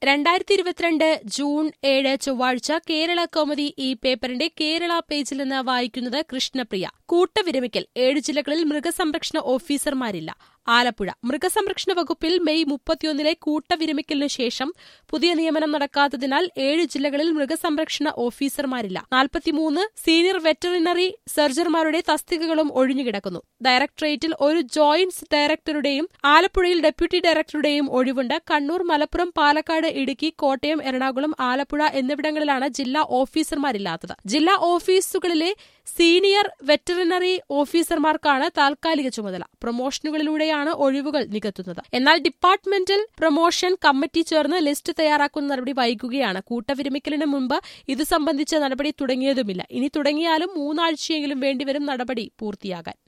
രണ്ടായിരത്തി ഇരുപത്തിരണ്ട് ജൂൺ ഏഴ് ചൊവ്വാഴ്ച കേരള കൗമുദി ഈ പേപ്പറിന്റെ കേരള പേജിൽ നിന്ന് വായിക്കുന്നത് കൃഷ്ണപ്രിയ കൂട്ടവിരമിക്കൽ ഏഴ് ജില്ലകളിൽ മൃഗസംരക്ഷണ ഓഫീസർമാരില്ല ആലപ്പുഴ മൃഗസംരക്ഷണ വകുപ്പിൽ മെയ് മുപ്പത്തിയൊന്നിലെ കൂട്ടവിരമിക്കലിനു ശേഷം പുതിയ നിയമനം നടക്കാത്തതിനാൽ ഏഴ് ജില്ലകളിൽ മൃഗസംരക്ഷണ ഓഫീസർമാരില്ല നാൽപ്പത്തിമൂന്ന് സീനിയർ വെറ്ററിനറി സർജർമാരുടെ തസ്തികകളും ഒഴിഞ്ഞുകിടക്കുന്നു ഡയറക്ടറേറ്റിൽ ഒരു ജോയിന്റ് ഡയറക്ടറുടെയും ആലപ്പുഴയിൽ ഡെപ്യൂട്ടി ഡയറക്ടറുടെയും ഒഴിവുണ്ട് കണ്ണൂർ മലപ്പുറം പാലക്കാട് ഇടുക്കി കോട്ടയം എറണാകുളം ആലപ്പുഴ എന്നിവിടങ്ങളിലാണ് ജില്ലാ ഓഫീസർമാരില്ലാത്തത് ജില്ലാ ഓഫീസുകളിലെ സീനിയർ വെറ്ററിനറി ഓഫീസർമാർക്കാണ് താൽക്കാലിക ചുമതല പ്രൊമോഷനുകളിലൂടെയാണ് ഒഴിവുകൾ നികത്തുന്നത് എന്നാൽ ഡിപ്പാർട്ട്മെന്റൽ പ്രൊമോഷൻ കമ്മിറ്റി ചേർന്ന് ലിസ്റ്റ് തയ്യാറാക്കുന്ന നടപടി വൈകുകയാണ് കൂട്ടവിരമിക്കലിന് മുൻപ് ഇത് സംബന്ധിച്ച നടപടി തുടങ്ങിയതുമില്ല ഇനി തുടങ്ങിയാലും മൂന്നാഴ്ചയെങ്കിലും വേണ്ടിവരും നടപടി പൂർത്തിയാകാൻ